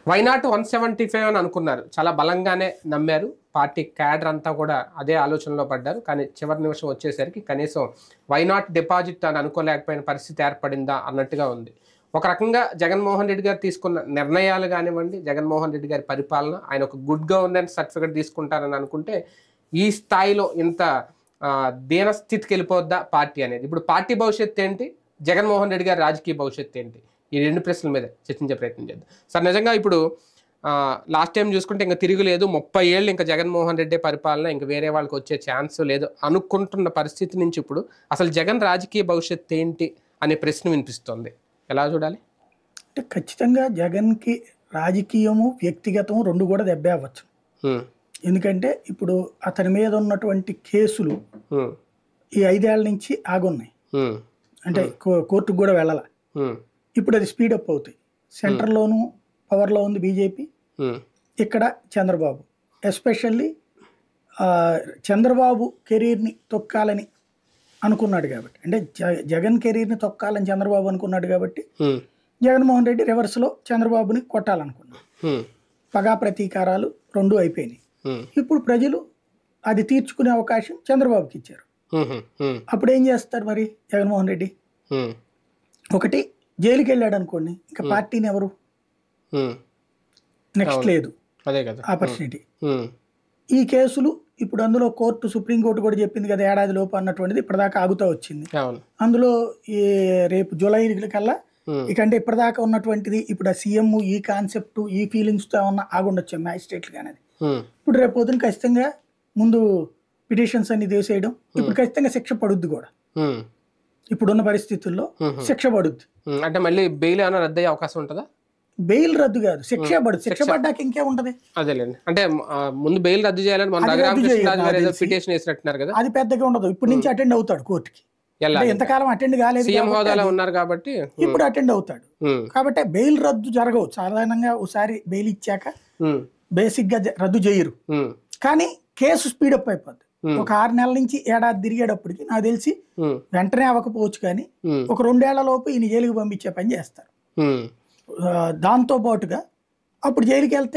Why not one seventy five అని అనుకున్నారు చాలా బలంగానే నమ్మారు పార్టీ క్యాడర్ అంతా కూడా అదే ఆలోచనలో పడ్డారు కానీ చివరి నిమిషం వచ్చేసరికి కనీసం వైనాట్ డిపాజిట్ అని అనుకోలేకపోయిన పరిస్థితి ఏర్పడిందా అన్నట్టుగా ఉంది ఒక రకంగా జగన్మోహన్ రెడ్డి గారు తీసుకున్న నిర్ణయాలు కానివ్వండి జగన్మోహన్ రెడ్డి గారి పరిపాలన ఆయన ఒక గుడ్ గవర్నెన్స్ సర్టిఫికేట్ తీసుకుంటారని అనుకుంటే ఈ స్థాయిలో ఇంత ఆ, దీనస్థితికి వెళ్ళిపోద్దా పార్టీ అనేది ఇప్పుడు పార్టీ భవిష్యత్తు ఏంటి జగన్మోహన్ రెడ్డి గారి రాజకీయ భవిష్యత్తు ఏంటి ఈ రెండు ప్రశ్నల మీద చర్చించే ప్రయత్నం చేద్దాం సార్ నిజంగా ఇప్పుడు లాస్ట్ టైం చూసుకుంటే ఇంకా తిరుగులేదు ముప్పై ఏళ్ళు ఇంకా జగన్మోహన్ రెడ్డి పరిపాలన ఇంకా వేరే వాళ్ళకి వచ్చే ఛాన్స్ లేదు అనుకుంటున్న పరిస్థితి నుంచి ఇప్పుడు అసలు జగన్ రాజకీయ భవిష్యత్తు ఏంటి అనే ప్రశ్న వినిపిస్తోంది ఎలా చూడాలి అంటే ఖచ్చితంగా జగన్కి రాజకీయము వ్యక్తిగతము రెండు కూడా దెబ్బే అవ్వచ్చు హ్మ్, ఎందుకంటే ఇప్పుడు అతని మీద ఉన్నటువంటి కేసులు హ్మ్, ఈ ఐదేళ్ల నుంచి ఆగున్నాయి హ్మ్, అంటే కో- కోర్టుకు కూడా వెళ్ళాల హ్మ్, ఇప్పుడు అది స్పీడప్ అవుతాయి సెంటర్లోను పవర్లో ఉంది బీజేపీ హ్మ్, ఇక్కడ చంద్రబాబు ఎస్పెషల్లీ చంద్రబాబు కెరీర్ని తొక్కాలని అనుకున్నాడు కాబట్టి అంటే జ- జగన్ కెరీర్ని తొక్కాలని చంద్రబాబు అనుకున్నాడు కాబట్టి హ్మ్, జగన్మోహన్ రెడ్డి రివర్స్లో చంద్రబాబుని కొట్టాలనుకున్నాడు హ్మ్, పగా ప్రతీకారాలు రెండు అయిపోయినాయి హ్మ్, ఇప్పుడు ప్రజలు అది తీర్చుకునే అవకాశం చంద్రబాబుకి ఇచ్చారు హ్మ్, హ్మ్, హ్మ్, అప్పుడు ఏం చేస్తారు మరి జగన్మోహన్ రెడ్డి హ్మ్, ఒకటి జైలుకి వెళ్ళాడు అనుకోండి ఇంకా పార్టీని ఎవరు హ్మ్. నెక్స్ట్ లేదు అదే కదా ఆపర్చునిటీ హ్మ్, ఈ కేసులు ఇప్పుడు అందులో కోర్టు సుప్రీంకోర్టు కూడా చెప్పింది కదా ఏడాది లోపు అన్నటువంటిది ఇప్పటిదాకా ఆగుతూ వచ్చింది అవును అందులో ఈ రేపు జూలై కల్లా హ్మ్, ఇకంటే ఇప్పటిదాకా ఉన్నటువంటిది ఇప్పుడు ఆ సీఎం ఈ కాన్సెప్ట్ ఈ ఫీలింగ్స్తో ఏమన్నా ఆగుండొచ్చు మ్యాజిస్ట్రేట్లు కానీ హ్మ్, ఇప్పుడు రేపు పొద్దున ఖచ్చితంగా ముందు పిటిషన్స్ అన్ని తీసేయడం ఇప్పుడు ఖచ్చితంగా శిక్ష పడుద్ది కూడా హ్మ్, ఇప్పుడున్న పరిస్థితుల్లో హ్మ్, శిక్ష పడుద్ది హ్మ్. అంటే మళ్ళీ బెయిల్ ఏమైనా రద్దు అయ్యే అవకాశం ఉంటుందా బెయిల్ రద్దు కాదు శిక్ష పడుద్ది శిక్ష పడ్డాక ఇంకే ఉంటది అదేలేండి అంటే ఆ, ముందు బెయిల్ రద్దు చేయాలని మన అది రద్దు రఘురామకృష్ణరాజు చేయాలి, గారు ఏదో నాకు తెలిసి. పిటిషన్ వేసినట్టున్నారు కదా అది పెద్దగా ఉండదు ఇప్పుడు నుంచి అటెండ్ అవుతాడు కోర్టుకి అంటే వెళ్ళాలి ఎంతకాలం అటెండ్ కాలేదు సీఎం కాబట్టి హోదాలో అది- ఉన్నారు కాబట్టి ఇప్పుడు అటెండ్ అవుతాడు హ్మ్, కాబట్టి బెయిల్ రద్దు జరగవు సాధారణంగా ఒకసారి బెయిల్ ఇచ్చాక హ్మ్, బేసిక్ గా జ- రద్దు చేయరు హ్మ్, కానీ కేసు స్పీడప్ అయిపోద్ది Hmm. ఒక ఆరు నెలల నుంచి ఏడాది తిరిగేటప్పటికి నాకు తెలిసి హ్మ్, వెంటనే అవ్వకపోవచ్చు కానీ హ్మ్, ఒక రెండేళ్ల లోపు ఈయన జైలుకి పంపించే పని చేస్తారు హ్మ్, ఆ, దాంతో పాటుగా అప్పుడు జైలుకి వెళ్తే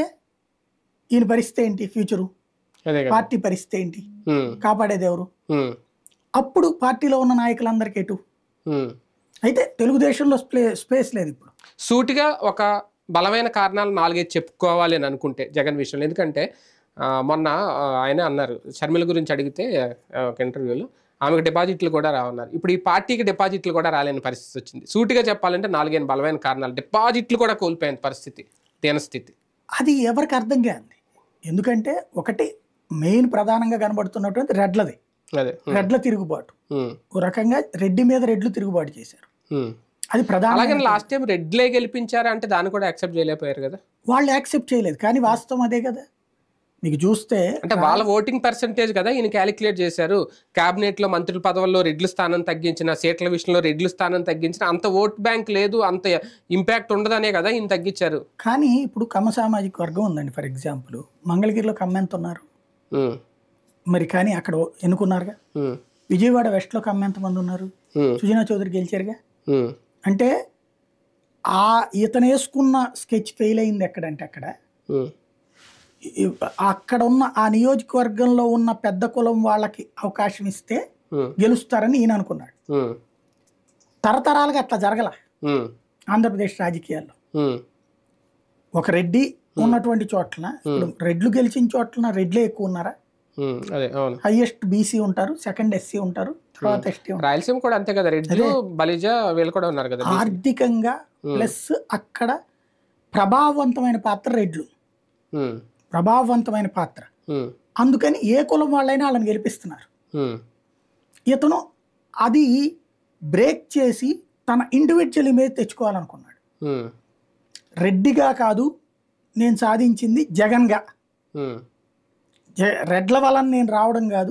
ఈయన పరిస్థితి ఏంటి ఫ్యూచరు అదే కదా పార్టీ పరిస్థితి ఏంటి హ్మ్, కాపాడేది ఎవరు హ్మ్, అప్పుడు పార్టీలో ఉన్న నాయకులందరికీ ఎటు హ్మ్. అయితే తెలుగుదేశంలో స్ప్లే స్పేస్ లేదు ఇప్పుడు సూటిగా ఒక బలమైన కారణాలు నాలుగైదు చెప్పుకోవాలి అని అనుకుంటే జగన్ విషయంలో ఎందుకంటే ఆ, మొన్న ఆ, ఆయన అన్నారు షర్మిల గురించి అడిగితే ఆ, ఒక ఇంటర్వ్యూలో ఆమెకు డిపాజిట్లు కూడా రావన్నారు ఇప్పుడు ఈ పార్టీకి డిపాజిట్లు కూడా రాలేని పరిస్థితి వచ్చింది సూటిగా చెప్పాలంటే నాలుగైదు బలమైన కారణాలు డిపాజిట్లు కూడా కోల్పోయిన పరిస్థితి దీనస్థితి అది ఎవరికి అర్థం కాదు ఎందుకంటే ఒకటి మెయిన్ ప్రధానంగా కనబడుతున్నటువంటి రెడ్లది అదే హ్మ్, రెడ్ల తిరుగుబాటు హ్మ్, ఓ రకంగా రెడ్డి మీద రెడ్లు తిరుగుబాటు చేశారు హ్మ్. అది ప్రధాన అలాగే లాస్ట్ టైం రెడ్లే గెలిపించారా అంటే దాన్ని కూడా యాక్సెప్ట్ చేయలేకపోయారు కదా వాళ్ళు యాక్సెప్ట్ చేయలేదు కానీ వాస్తవం అదే కదా మీకు చూస్తే అంటే వాళ్ళ ఓటింగ్ పర్సంటేజ్ కదా ఈయన క్యాలిక్యులేట్ చేశారు కేబినెట్ లో మంత్రుల పదవుల్లో రెడ్ల స్థానం తగ్గించిన సీట్ల విషయంలో రెడ్ల స్థానం తగ్గించిన అంత ఓట్ బ్యాంక్ లేదు అంత ఇంపాక్ట్ ఉండదనే కదా ఈయన తగ్గించారు కానీ ఇప్పుడు కమ్మ సామాజిక వర్గం ఉందండి ఫర్ ఎగ్జాంపుల్ మంగళగిరిలో కమ్మ ఎంత ఉన్నారు ఉమ్, మరి కానీ అక్కడ ఎన్నుకున్నారుగా ఉమ్, విజయవాడ వెస్ట్లో కమ్మ ఎంతమంది ఉన్నారు ఉమ్, సుజనా చౌదరి గెలిచారుగా ఉమ్, అంటే ఆ ఇతను వేసుకున్న స్కెచ్ ఫెయిల్ అయింది ఎక్కడంటే అక్కడ ఉమ్, ఈ- అక్కడ ఉన్న ఆ నియోజకవర్గంలో ఉన్న పెద్ద కులం వాళ్ళకి అవకాశం ఇస్తే ఉమ్, గెలుస్తారని ఈయన అనుకున్నాడు ఉమ్, తరతరాలుగా అట్లా జరగల ఉమ్, ఆంధ్రప్రదేశ్ రాజకీయాల్లో ఉమ్, ఒక రెడ్డి ఉన్నటువంటి చోట్ల ఇప్పుడు రెడ్లు గెలిచిన చోట్ల రెడ్లే ఎక్కువ ఉన్నారా ఉమ్, అదే అవును హైయెస్ట్ బీసీ ఉంటారు సెకండ్ ఎస్సీ ఉంటారు తర్వాత ఎస్టీ ఉంటారు రాయలసీమ కూడా అంతే కదా రెడ్లు బలిజ వీళ్ళు కూడా ఉన్నారు కదా ఆర్థికంగా ప్లస్ అక్కడ ప్రభావవంతమైన పాత్ర రెడ్లు ఉమ్, ప్రభావవంతమైన పాత్ర ఉమ్, అందుకని ఏ కులం వాళ్ళైనా వాళ్ళని గెలిపిస్తున్నారు ఉమ్, ఇతను అది బ్రేక్ చేసి తన ఇండివిజువల్ ఇమేజ్ తెచ్చుకోవాలనుకున్నాడు ఉమ్, రెడ్డిగా కాదు నేను సాధించింది జగన్గా ఉమ్, జ- రెడ్ల వలన నేను రావడం కాదు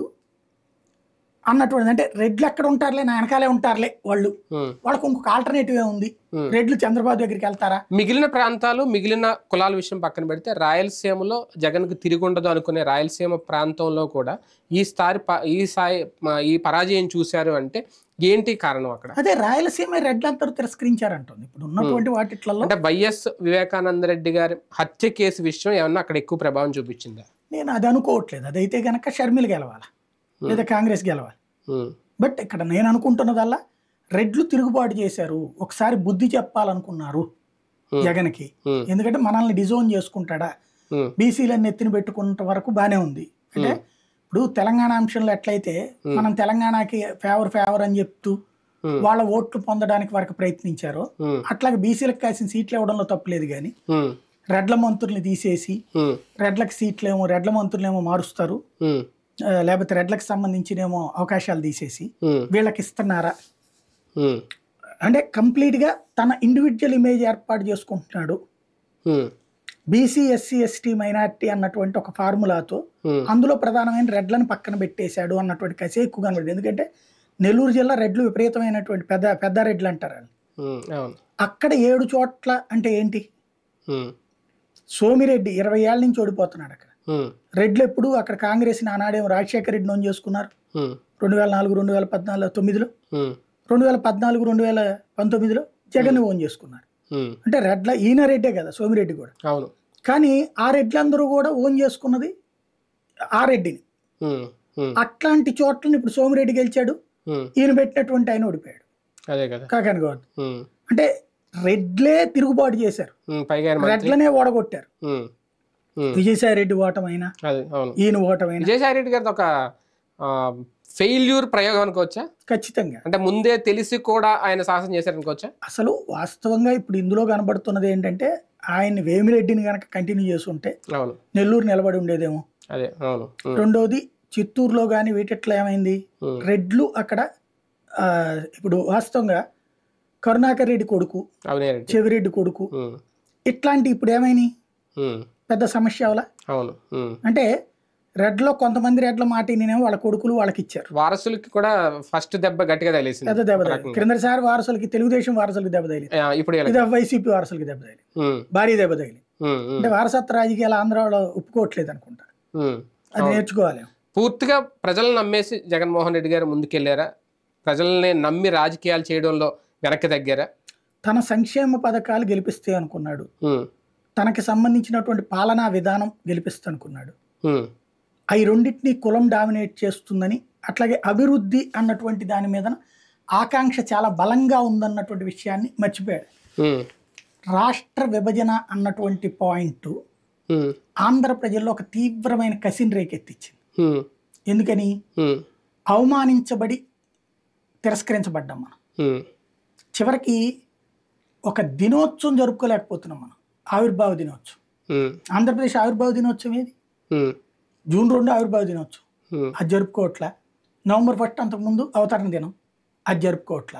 అన్నటువంటి అంటే రెడ్లు ఎక్కడ ఉంటారులే నా వెనకాలే ఉంటారులే వాళ్ళు ఉమ్. వాళ్ళకు ఇంకొక ఆల్టర్నేటివ్ ఉంది Hmm. రెడ్లు చంద్రబాబు దగ్గరికి వెళ్తారా మిగిలిన ప్రాంతాలు మిగిలిన కులాల విషయం పక్కన పెడితే రాయలసీమలో జగన్కు తిరిగి ఉండదు అనుకునే రాయలసీమ ప్రాంతంలో కూడా ఈ స్థాయి ప- ఈ స్థాయి మ- ఈ పరాజయం చూశారు అంటే ఏంటి కారణం అక్కడ అదే రాయలసీమ రెడ్లందరూ తిరస్కరించారంటుంది ఇప్పుడు ఉన్నటువంటి వాటిట్లలో అంటే వైఎస్ వివేకానంద రెడ్డి గారి హత్య కేసు విషయం ఏమన్నా అక్కడ ఎక్కువ ప్రభావం చూపించిందా నేను అది అనుకోవట్లేదు అదైతే గనక షర్మిల గెలవాలి లేదా కాంగ్రెస్ గెలవాలి ఉమ్, బట్ ఇక్కడ నేను అనుకుంటున్నదల్లా రెడ్లు తిరుగుబాటు చేశారు ఒకసారి బుద్ధి చెప్పాలనుకున్నారు Hmm. జగన్కి ఉమ్, ఎందుకంటే మనల్ని డిజోన్ చేసుకుంటాడా ఉమ్, బీసీలను ఎత్తిన పెట్టుకున్న వరకు బానే ఉంది అంటే ఇప్పుడు తెలంగాణ అంశంలో ఎట్లయితే మనం తెలంగాణకి ఫేవర్ ఫేవర్ అని చెప్తూ ఉమ్, వాళ్ళ ఓట్లు పొందడానికి వరకు ప్రయత్నించారో ఉమ్, అట్లాగే బీసీలకు కాసిన సీట్లు ఇవ్వడంలో తప్పులేదు కానీ ఉమ్, రెడ్ల మంత్రుల్ని తీసేసి ఉమ్, రెడ్లకు సీట్లు ఏమో రెడ్ల మంత్రులు మారుస్తారు ఉమ్, ఆ, లేకపోతే రెడ్లకు సంబంధించినేమో అవకాశాలు తీసేసి ఉమ్, వీళ్ళకి ఇస్తున్నారా ఉమ్, అంటే కంప్లీట్గా తన ఇండివిజువల్ ఇమేజ్ ఏర్పాటు చేసుకుంటున్నాడు ఉమ్, బీసీ ఎస్సీ ఎస్టీ మైనార్టీ అన్నటువంటి ఒక ఫార్ములాతో ఉమ్, అందులో ప్రధానమైన రెడ్లను పక్కన పెట్టేశాడు అన్నటువంటి కసి ఎక్కువ కనబడింది ఎందుకంటే నెల్లూరు జిల్లా రెడ్లు విపరీతమైనటువంటి పెద్ద పెద్ద రెడ్లు అంటారు వాళ్ళు. ఉమ్, అవును అక్కడ ఏడు చోట్ల అంటే ఏంటి ఉమ్, సోమిరెడ్డి ఇరవై ఏళ్ళ నుంచి ఓడిపోతున్నాడు అక్కడ ఉమ్, రెడ్లు ఎప్పుడు అక్కడ కాంగ్రెస్ని ఆనాడేమో రాజశేఖర రెడ్డి నోన్ చేసుకున్నారు ఉమ్, రెండు వేల నాలుగు రెండు వేల పద్నాలుగు తొమ్మిదిలో ఉమ్, రెండు వేల పద్నాలుగు రెండు వేల పంతొమ్మిదిలో జగన్ ఓన్ చేసుకున్నారు ఉమ్, అంటే రెడ్ల ఈయన రెడ్డే కదా సోమిరెడ్డి కూడా అవును కానీ ఆ రెడ్లందరూ కూడా ఓన్ చేసుకున్నది ఆ రెడ్డిని ఉమ్, ఉమ్, అట్లాంటి చోట్లని ఇప్పుడు సోమిరెడ్డి గెలిచాడు ఉమ్, ఈయన పెట్టినటువంటి ఆయన ఓడిపోయాడు అదే కదా కాకాని గౌడ్ ఉమ్, అంటే రెడ్లే తిరుగుబాటు చేశారు ఉమ్, పైగా ఆయన మంత్రి రెడ్లనే ఓడగొట్టారు ఉమ్, ఉమ్, విజయసాయి రెడ్డి ఓటమైనా అదే అవును ఈయన ఓటమైనా విజయసాయి రెడ్డి గారిది ఒక ఫెయిల్యూర్ ప్రయోగం అనుకోవచ్చా ఖచ్చితంగా అంటే ముందే తెలిసి కూడా ఆయన సాహసం చేశారు అనుకోవచ్చా అసలు వాస్తవంగా ఇప్పుడు ఇందులో కనబడుతున్నది ఏంటంటే ఆయన్ని వేమిరెడ్డిని కనుక కంటిన్యూ చేసి ఉంటే అవును నెల్లూరు నిలబడి ఉండేదేమో అదే అవును ఉమ్, రెండోది చిత్తూరులో కానీ వీటిట్లో ఏమైంది ఉమ్, రెడ్లు అక్కడ ఆ, ఇప్పుడు వాస్తవంగా కరుణాకర్ రెడ్డి కొడుకు అవునే రెడ్డి చెవిరెడ్డి కొడుకు ఉమ్, ఇట్లాంటి ఇప్పుడు ఏమైనాయి ఉమ్, పెద్ద సమస్య అవలా అవును ఉమ్. అంటే రెడ్లో కొంతమంది రెడ్ల మాట నేనేమో వాళ్ళ కొడుకులు వాళ్ళకి ఇచ్చారు వారసులకి కూడా ఫస్ట్ దెబ్బ గట్టిగా తగిలేసింది పెద్ద దెబ్బ ఒక తగిలింది రకంగా. క్రిందసారి వారసులకి తెలుగుదేశం వారసులకి దెబ్బ తగిలింది ఆ, ఇప్పుడు వీళ్ళకి. ఇది వైసీపీ వారసులకి దెబ్బ తగిలింది ఉమ్, భారీ దెబ్బ తగిలింది ఉమ్, ఉమ్, అంటే వారసత్వ రాజకీయాలు ఆంధ్రాలో ఒప్పుకోవట్లేదు అనుకుంటా ఉమ్. అది నేర్చుకోవాలి పూర్తిగా ప్రజలను నమ్మేసి జగన్మోహన్ రెడ్డి గారు ముందుకెళ్లారా ప్రజల్ని నమ్మి రాజకీయాలు చేయడంలో వెనక్కి తగ్గారా తన సంక్షేమ పథకాలు గెలిపిస్తే అనుకున్నాడు ఉమ్, తనకి సంబంధించినటువంటి పాలనా విధానం గెలిపిస్తే అనుకున్నాడు ఉమ్, అవి రెండింటిని కులం డామినేట్ చేస్తుందని అట్లాగే అభివృద్ధి అన్నటువంటి దాని మీద ఆకాంక్ష చాలా బలంగా ఉందన్నటువంటి విషయాన్ని మర్చిపోయాడు ఉమ్, రాష్ట్ర విభజన అన్నటువంటి పాయింట్ ఉమ్, ఆంధ్ర ప్రజల్లో ఒక తీవ్రమైన కసిని రేకెత్తించింది ఉమ్, ఎందుకని ఉమ్, అవమానించబడి తిరస్కరించబడ్డాం మనం ఉమ్, చివరికి ఒక దినోత్సవం జరుపుకోలేకపోతున్నాం మనం ఆవిర్భావ దినోత్సవం ఉమ్, ఆంధ్రప్రదేశ్ ఆవిర్భావ దినోత్సవం ఏది ఉమ్, జూన్ రెండు ఆవిర్భావ దినోత్సవం ఉమ్, అది జరుపుకోవట్లా నవంబర్ ఫస్ట్ అంతకుముందు అవతరణ దినం అది జరుపుకోవట్లా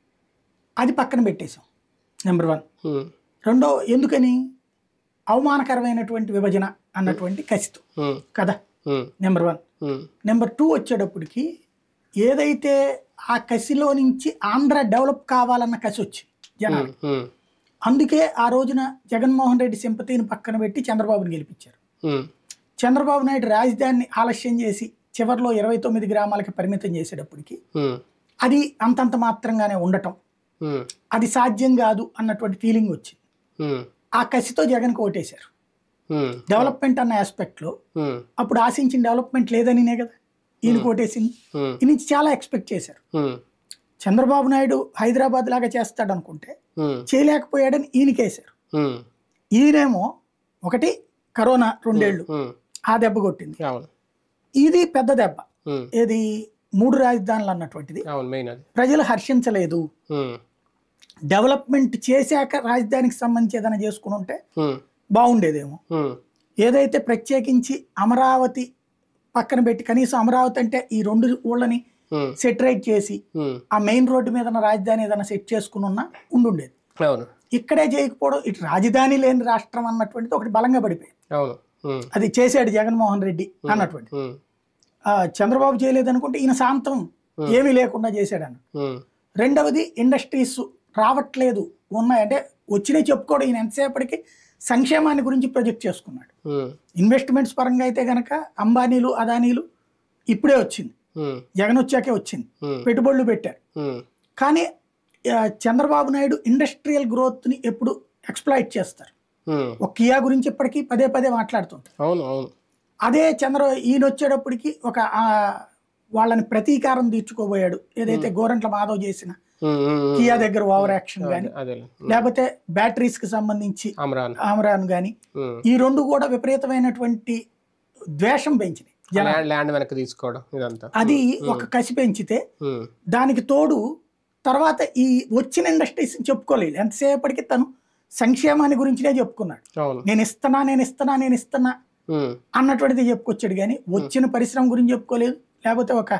అది పక్కన పెట్టేశాం నెంబర్ వన్ ఉమ్, రెండో ఎందుకని అవమానకరమైనటువంటి విభజన అన్నటువంటి కసితో ఉమ్, కదా ఉమ్, నెంబర్ వన్ ఉమ్, నెంబర్ టూ వచ్చేటప్పటికి ఏదైతే ఆ కసిలో నుంచి ఆంధ్ర డెవలప్ కావాలన్న కసి వచ్చింది జనాలు ఉమ్, అందుకే ఆ రోజున జగన్మోహన్ రెడ్డి సింపతిని పక్కన పెట్టి చంద్రబాబుని గెలిపించారు ఉమ్, చంద్రబాబు నాయుడు రాజధానిని ఆలస్యం చేసి చివరిలో ఇరవై తొమ్మిది గ్రామాలకి పరిమితం చేసేటప్పటికి ఉమ్, అది అంతంత మాత్రంగానే ఉండటం ఉమ్, అది సాధ్యం కాదు అన్నటువంటి ఫీలింగ్ వచ్చింది ఉమ్, ఆ కసితో జగన్కి ఓటేశారు ఉమ్, డెవలప్మెంట్ అన్న ఆస్పెక్ట్లో ఉమ్, అప్పుడు ఆశించిన డెవలప్మెంట్ లేదనినే కదా ఈయనకి ఓటేసింది ఉమ్, ఈ నుంచి చాలా ఎక్స్పెక్ట్ చేశారు ఉమ్, చంద్రబాబు నాయుడు హైదరాబాద్ లాగా చేస్తాడు అనుకుంటే ఉమ్, చేయలేకపోయాడని ఈయనకేశారు ఉమ్, ఈయనేమో ఒకటి కరోనా రెండేళ్లు ఉమ్, ఆ దెబ్బ కొట్టింది అవును ఇది పెద్ద దెబ్బ ఉమ్, ఏది మూడు రాజధానులు అన్నటువంటిది అవును మెయిన్ అది ప్రజలు హర్షించలేదు ఉమ్, డెవలప్మెంట్ చేశాక రాజధానికి సంబంధించి ఏదైనా చేసుకుని ఉంటే ఉమ్, బాగుండేదేమో ఉమ్, ఏదైతే ప్రత్యేకించి అమరావతి పక్కన పెట్టి కనీసం అమరావతి అంటే ఈ రెండు ఊళ్ళని ఉమ్, సెటరేట్ చేసి ఉమ్, ఆ మెయిన్ రోడ్డు మీద రాజధాని ఏదైనా సెట్ చేసుకుని ఉన్నా ఉండుండేది అవును ఇక్కడే చేయకపోవడం ఇటు రాజధాని లేని రాష్ట్రం అన్నటువంటిది ఒకటి బలంగా పడిపోయింది అవును ఉమ్, అది చేశాడు జగన్మోహన్ రెడ్డి అన్నటువంటి ఉమ్, ఆ, చంద్రబాబు చేయలేదు అనుకుంటే ఈయన శాంతం ఏమీ లేకుండా చేశాడు అన్న ఉమ్, రెండవది ఇండస్ట్రీస్ రావట్లేదు ఉన్నాయంటే వచ్చినాయి చెప్పుకోవడం ఈయన ఎంతసేపటికి సంక్షేమాన్ని గురించి ప్రొజెక్ట్ చేసుకున్నాడు ఉమ్, ఇన్వెస్ట్మెంట్స్ పరంగా అయితే గనక అంబానీలు అదానీలు ఇప్పుడే వచ్చింది ఉమ్, జగన్ వచ్చాకే వచ్చింది ఉమ్, పెట్టుబడులు పెట్టారు ఉమ్, కానీ ఆ, చంద్రబాబు నాయుడు ఇండస్ట్రియల్ గ్రోత్ని ఎప్పుడు ఎక్స్ప్లాయిట్ చేస్తారు ఉమ్. ఒక కియా గురించి ఇప్పటికీ పదే పదే మాట్లాడుతుంటారు అవును అవును అదే చంద్ర ఈయన వచ్చేటప్పటికి ఒక ఆ, వాళ్ళని ప్రతీకారం తీర్చుకోబోయాడు ఏదైతే గోరంట్ల మాధవ్ చేసిన ఉమ్, ఉమ్, ఉమ్. కియా దగ్గర ఓవర్ యాక్షన్ కానీ అదే లేకపోతే బ్యాటరీస్ కి సంబంధించి అమరాన్ ఆమరాన్ కానీ ఉమ్. ఈ రెండు కూడా విపరీతమైనటువంటి ద్వేషం పెంచినాయి జన ల్యాండ్ ల్యాండ్ వెనక్కి తీసుకోవడం ఇదంతా అది ఒక కసి పెంచితే ఉమ్, దానికి తోడు తర్వాత ఈ వచ్చిన ఇండస్ట్రీస్ చెప్పుకోలేదు ఎంతసేపటికి తను సంక్షేమాన్ని గురించినే చెప్పుకున్నాడు అవును నేను ఇస్తున్నా నేను ఇస్తున్నా నేను ఇస్తున్నా ఉమ్, అన్నటువంటిది చెప్పుకొచ్చాడు కానీ వచ్చిన పరిశ్రమ గురించి చెప్పుకోలేదు లేకపోతే ఒక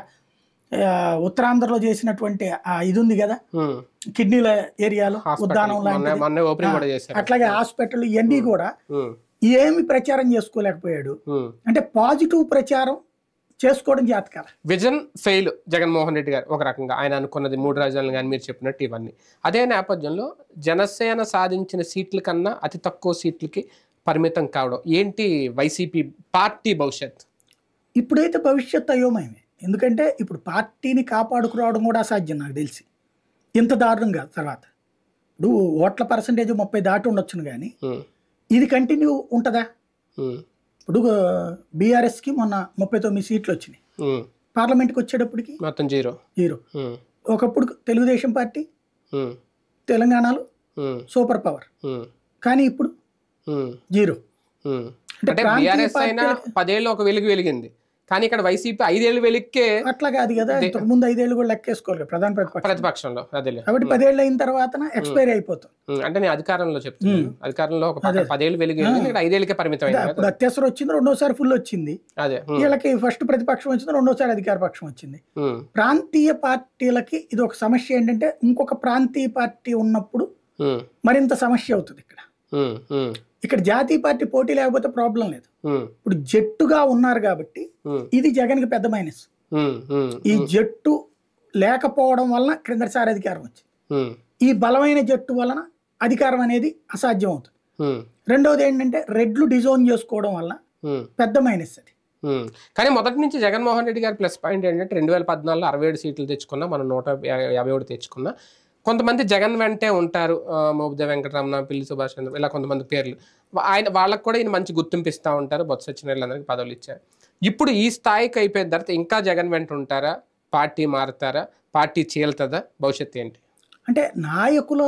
ఆ, ఉత్తరాంధ్రలో చేసినటువంటి ఆ ఇది ఉంది కదా ఉమ్. కిడ్నీల ఏరియాలో హాస్పిటల్ ఉద్దానం మొన్న లాంటిది మొన్న ఓపెనింగ్ కూడా చేశారు అట్లాగే హాస్పిటల్ ఇవన్నీ కూడా ఉమ్, ఏమి ప్రచారం చేసుకోలేకపోయాడు ఉమ్. అంటే పాజిటివ్ ప్రచారం చేసుకోవడం జాతకాల విజన్ ఫెయిల్ జగన్మోహన్ రెడ్డి గారు ఒక రకంగా ఆయన అనుకున్నది మూడు రాజధానులు కానీ మీరు చెప్పినట్టు ఇవన్నీ అదే నేపథ్యంలో జనసేన సాధించిన సీట్ల కన్నా అతి తక్కువ సీట్లకి పరిమితం కావడం ఏంటి వైసీపీ పార్టీ భవిష్యత్ ఇప్పుడైతే భవిష్యత్ అయోమయమే ఎందుకంటే ఇప్పుడు పార్టీని కాపాడుకురావడం కూడా అసాధ్యం నాకు తెలిసి ఇంత దారుణం కాదు తర్వాత ఇప్పుడు ఓట్ల పర్సంటేజ్ ముప్పై దాటి ఉండొచ్చును కానీ ఉమ్, ఇది కంటిన్యూ ఉంటుందా ఉమ్, ఇప్పుడు బీఆర్ఎస్కి మొన్న ముప్పై తొమ్మిది సీట్లు వచ్చినాయి ఉమ్. పార్లమెంట్కి వచ్చేటప్పటికి మొత్తం జీరో జీరో ఉమ్, ఒకప్పుడు తెలుగుదేశం పార్టీ ఉమ్, తెలంగాణలో ఉమ్, సూపర్ పవర్ ఉమ్, కానీ ఇప్పుడు ఉమ్, జీరో ఉమ్. అంటే అంటే ప్రాంతీయ బీఆర్ఎస్ అయినా పార్టీలకి- పదేళ్ళు ఒక వెలుగు వెలిగింది కానీ ఇక్కడ వైసీపీ ఐదేళ్ళు వెలిక్కే అట్లా కాదు కదా ఇంతకు ముందు ఐదేళ్ళు కూడా లెక్కేసుకోవాలి కదా, ప్రధాన ప్రతిపక్షం ప్రతిపక్షంలో అదేలే కాబట్టి పదేళ్ళు అయిన తర్వాత ఎక్స్పైరీ అయిపోతుంది ఉమ్, అంటే నేను అధికారంలో చెప్తున్నాను అధికారంలో ఒక పక్క పదేళ్ళు వెలిగింది ఇక్కడ ఐదేళ్ళకే పరిమితం అయింది అప్పుడు కదా అత్యవసరం వచ్చింది రెండోసారి ఫుల్ వచ్చింది అదే ఉమ్, వీళ్ళకి ఫస్ట్ ప్రతిపక్షం వచ్చింది రెండోసారి అధికార పక్షం వచ్చింది ఉమ్, ప్రాంతీయ పార్టీలకి ఇది ఒక సమస్య ఏంటంటే ఇంకొక ప్రాంతీయ పార్టీ ఉన్నప్పుడు ఉమ్, మరింత సమస్య అవుతుంది ఇక్కడ ఉమ్, ఉమ్, ఇక్కడ జాతీయ పార్టీ పోటీ లేకపోతే ప్రాబ్లం లేదు ఉమ్, ఇప్పుడు జట్టుగా ఉన్నారు కాబట్టి ఉమ్, ఇది జగన్కి పెద్ద మైనస్ ఉమ్, ఉమ్, ఈ జట్టు లేకపోవడం వలన క్రిందసారి అధికారం వచ్చింది ఉమ్, ఈ బలమైన జట్టు వలన అధికారం అనేది అసాధ్యం అవుతుంది ఉమ్, రెండవది ఏంటంటే రెడ్లు డిజోన్ చేసుకోవడం వలన ఉమ్, పెద్ద మైనస్ అది ఉమ్. కానీ మొదటి నుంచి జగన్మోహన్ రెడ్డి గారి ప్లస్ పాయింట్ ఏంటంటే రెండు వేల పద్నాలుగులో అరవై ఏడు సీట్లు తెచ్చుకున్నా మనం నూట యా- యాభై ఒకటి తెచ్చుకున్నా కొంతమంది జగన్ వెంటే ఉంటారు ఆ, మోబుద వెంకటరమణ పిల్లి సుభాష్ చంద్ర ఇలా కొంతమంది పేర్లు వా- ఆయన వాళ్ళకు కూడా ఈయన మంచి గుర్తింపు ఇస్తూ ఉంటారు బొత్స సత్యనారాయణకి పదవులు ఇచ్చారు ఇప్పుడు ఈ స్థాయికి అయిపోయిన తర్వాత ఇంకా జగన్ వెంట ఉంటారా పార్టీ మారుతారా పార్టీ చీలుతుందా భవిష్యత్తు ఏంటి అంటే నాయకుల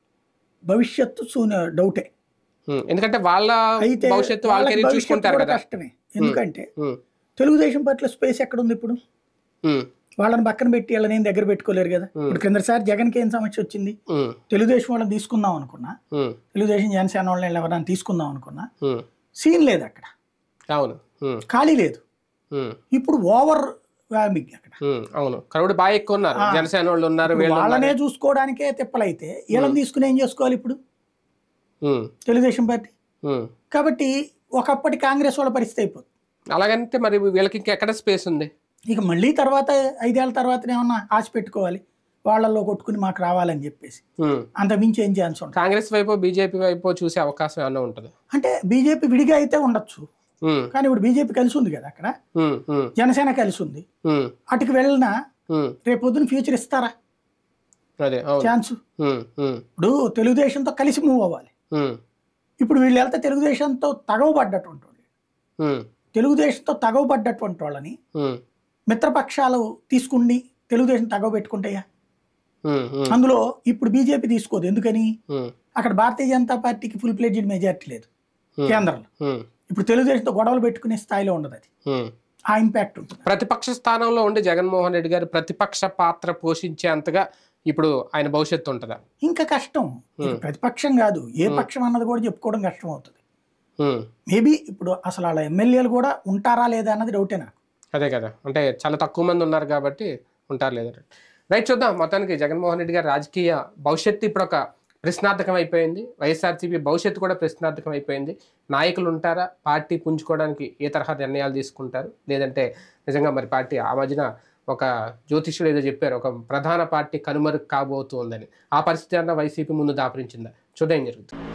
భవిష్యత్తు శూన్య డౌటే ఉమ్, ఎందుకంటే వాళ్ళ అయితే భవిష్యత్తు వాళ్ళ వాళ్ళకి కెరీర్ భవిష్యత్తు చూసుకుంటారు కూడా కదా కష్టమే ఎందుకంటే ఉమ్, తెలుగుదేశం పార్టీలో స్పేస్ ఎక్కడ ఉంది ఇప్పుడు ఉమ్, వాళ్ళని పక్కన పెట్టి వాళ్ళని ఏం దగ్గర పెట్టుకోలేరు కదా ఇప్పుడు కిందసారి జగన్కి ఏం సమస్య వచ్చింది ఉమ్, తెలుగుదేశం వాళ్ళని తీసుకుందాం అనుకున్నా ఉమ్, తెలుగుదేశం జనసేన వాళ్ళని ఎవరైనా తీసుకుందాం అనుకున్నా ఉమ్, సీన్ లేదు అక్కడ అవును ఉమ్, ఖాళీ లేదు ఉమ్. ఇప్పుడు ఓవర్ వ్యామింగ్ అక్కడ ఉమ్, అవును క్రౌడ్ బాగా ఎక్కువ ఉన్నారు ఆ. జనసేన వాళ్ళు ఉన్నారు ఇప్పుడు వీళ్ళు వాళ్ళనే ఉన్నారు. చూసుకోవడానికే తిప్పలైతే వీళ్ళని తీసుకుని ఏం చేసుకోవాలి ఇప్పుడు ఉమ్, తెలుగుదేశం పార్టీ ఉమ్. కాబట్టి ఒకప్పటి కాంగ్రెస్ వాళ్ళ పరిస్థితి అయిపోతుంది అలాగంటే మరి వీళ్ళకి ఇంకా ఎక్కడ స్పేస్ ఉంది ఇక మళ్ళీ తర్వాత ఐదేళ్ల తర్వాత ఏమన్నా ఆశ పెట్టుకోవాలి వాళ్ళల్లో కొట్టుకుని మాకు రావాలని చెప్పేసి ఉమ్. అంత మించి ఏం ఛాన్స్ ఉంటుంది కాంగ్రెస్ వైపు బీజేపీ వైపు చూసే అవకాశం ఏమన్నా ఉంటుంది అంటే బీజేపీ విడిగా అయితే ఉండొచ్చు ఉమ్, కానీ ఇప్పుడు బీజేపీ కలిసి ఉంది కదా అక్కడ ఉమ్, ఉమ్, జనసేన కలిసి ఉంది ఉమ్, అటుకు వెళ్ళినా ఉమ్. రేపు పొద్దున ఫ్యూచర్ ఇస్తారా అదే అవును ఛాన్స్ ఉమ్, ఉమ్, ఇప్పుడు తెలుగుదేశంతో కలిసి మూవ్ అవ్వాలి ఉమ్, ఇప్పుడు వీళ్ళు వెళ్తే తెలుగుదేశంతో తగవబడ్డటువంటి వాళ్ళు ఉమ్, తెలుగుదేశంతో తగవబడ్డటువంటి వాళ్ళని ఉమ్, మిత్రపక్షాలు తీసుకుని తెలుగుదేశం తగవ పెట్టుకుంటాయా ఉమ్, ఉమ్, అందులో ఇప్పుడు బీజేపీ తీసుకోదు ఎందుకని ఉమ్, అక్కడ భారతీయ జనతా పార్టీకి ఫుల్ ప్లేజెడ్ మెజారిటీ లేదు ఉమ్, కేంద్రంలో ఉమ్, ఇప్పుడు తెలుగుదేశంతో గొడవలు పెట్టుకునే స్థాయిలో ఉండదు అది ఉమ్. ఆ ఇంపాక్ట్ ఉంటుంది ప్రతిపక్ష స్థానంలో ఉండి జగన్మోహన్ రెడ్డి గారు ప్రతిపక్ష పాత్ర పోషించేంతగా ఇప్పుడు ఆయన భవిష్యత్తు ఉంటుందా ఇంకా కష్టం ఇక ప్రతిపక్షం కాదు ఏ పక్షం అన్నది కూడా చెప్పుకోవడం కష్టం అవుతుంది ఉమ్, మేబీ ఇప్పుడు అసలు వాళ్ళ ఎమ్మెల్యేలు కూడా ఉంటారా లేదా అన్నది డౌటే నాకు అదే కదా అంటే చాలా తక్కువ మంది ఉన్నారు కాబట్టి ఉంటారు లేదా రైట్ చూద్దాం మొత్తానికి జగన్మోహన్ రెడ్డి గారి రాజకీయ భవిష్యత్తు ఇప్పుడు ఒక ప్రశ్నార్థకం అయిపోయింది వైఎస్ఆర్సీపీ భవిష్యత్తు కూడా ప్రశ్నార్థకం అయిపోయింది నాయకులు ఉంటారా పార్టీ పుంజుకోవడానికి ఏ తరహా నిర్ణయాలు తీసుకుంటారు లేదంటే నిజంగా మరి పార్టీ ఆ మధ్యన ఒక జ్యోతిష్యుడు ఏదో చెప్పారు ఒక ప్రధాన పార్టీ కనుమరుగు కాబోతుందని ఆ పరిస్థితి అన్న వైసీపీ ముందు దాపరించిందా చూద్దాం ఏం జరుగుతుంది